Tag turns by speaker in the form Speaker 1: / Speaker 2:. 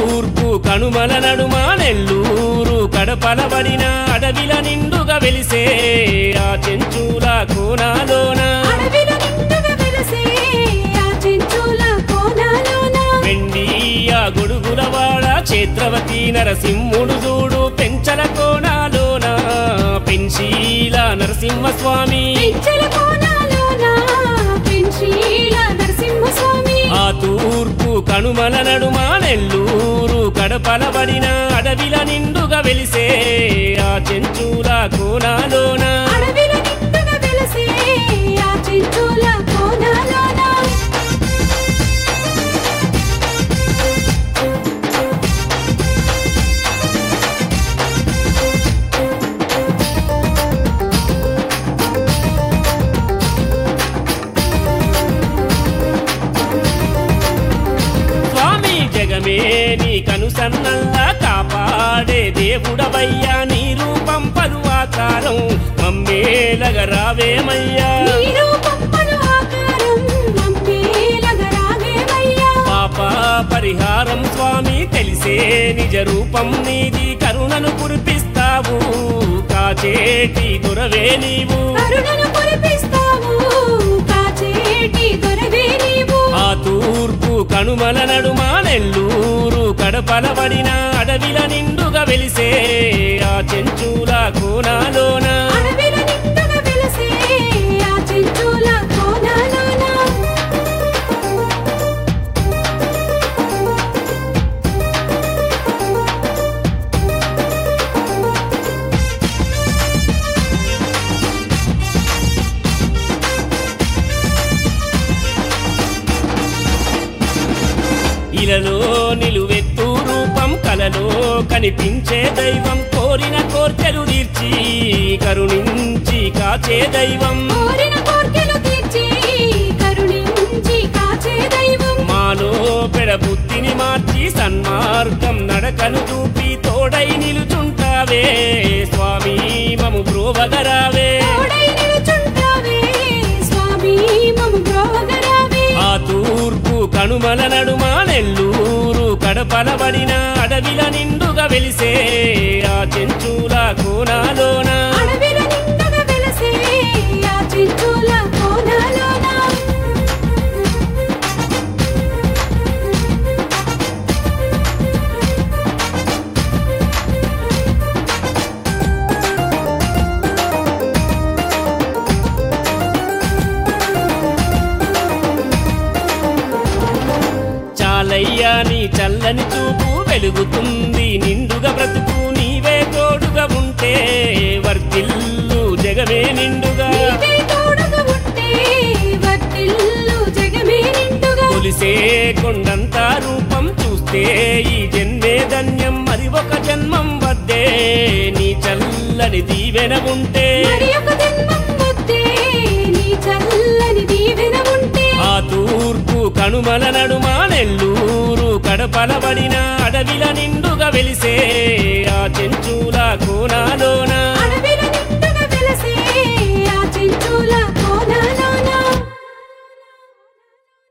Speaker 1: తూర్పు కనుమల నడుమ నెల్లూరు కడపలబడిన అడవిల నిండుగా వెలిసే ఆ చెంచుల కోనాలోన
Speaker 2: అడవిల నిండుగా వెలసే ఆ చెంచుల కోనలోన
Speaker 1: వెండి ఆ గొడుగులవాడ క్షేత్రవతి నరసింహుడు చూడు పెంచల కోనాలోన పెన్శీల నరసింహస్వామి
Speaker 2: పెంచల కోనలోన పెంచీల నరసింహస్వామి
Speaker 1: ఆ తూర్పు కనుమల నడుమ నెల్లూరు కడపలబడిన అడవిల నిండుగా వెలిసే ఆ చెంచుల కోనాలోన
Speaker 2: అడవిల నిండుగా వెలసే ఆ చెంచుల కోనలోన
Speaker 1: స్వామి జగమే నీ కనుసన్నల్లా కాపాడే దేవుడవయ్యా నీ రూపం పరువాకారం మమ్మేలగ రావేమయ్యా
Speaker 2: నీ రూపం పలు ఆకారం నమ్మేలగా రావేమయ్యా
Speaker 1: పాప పరిహారం స్వామి తెలిసే నిజ రూపం నీది కరుణను కురిపిస్తావు కాచేటి దొరవే నీవు
Speaker 2: కరుణను కురిపిస్తావు కాచేటి దొరవే నీవు
Speaker 1: ఆ తూర్పు కనుమల నడుమ నెల్లూరు కడపలబడిన అడవిల నిండుగా వెలిసే ఆ చెంచుల కోనాలోన
Speaker 2: అడవిల నిండుగా వెలసే ఆ చెంచుల కోనలోన
Speaker 1: ఇలలో నిలువెత్తు రూపం కలలో కనిపించే దైవం కోరిన కోర్కెలు తీర్చి కరుణించి కాచే దైవం
Speaker 2: కోరిన కోర్కెలు తీర్చి కరుణించి కాచే దైవం
Speaker 1: మాలో పెడబుద్ధిని మార్చి సన్మార్గం నడకను చూపి తోడై నిలుచుంటావే స్వామి మము బ్రోవగరావే
Speaker 2: తోడై నిలుచుంటావే స్వామి మము బ్రోవగరావే
Speaker 1: ఆ తూర్పు కనుమల నడుమ నెల్లూరు కడపలబడిన అడవిల నిండుగా వెలిసే ఆ చెంచుల కోనాలోన
Speaker 2: అడవిల నిండుగా వెలసే ఆ చెంచుల కోనలోన
Speaker 1: చాలయ్యా నీ చల్లని చూపు వెలుగుతుంది నిండుగా బ్రతుకు నీవే తోడుగా ఉంటే వర్తిల్లు జగమే నిండుగా
Speaker 2: నీవే తోడుగా ఉంటే వర్తిల్లు జగమే నిండుగా
Speaker 1: కొలిసే కొండంత రూపం చూస్తే ఈ జన్మే ధన్యం మరి ఒక జన్మం వద్దే నీ చల్లని దీవెన ఉంటే
Speaker 2: మరి ఒక జన్మం వద్దే నీ చల్లని దీవెన ఉంటే
Speaker 1: ఆ తూర్పు కనుమల నడుమ నెల్లూరు కడపలబడిన అడవిల నిండుగా వెలిసే ఆ చెంచుల కోనాలోన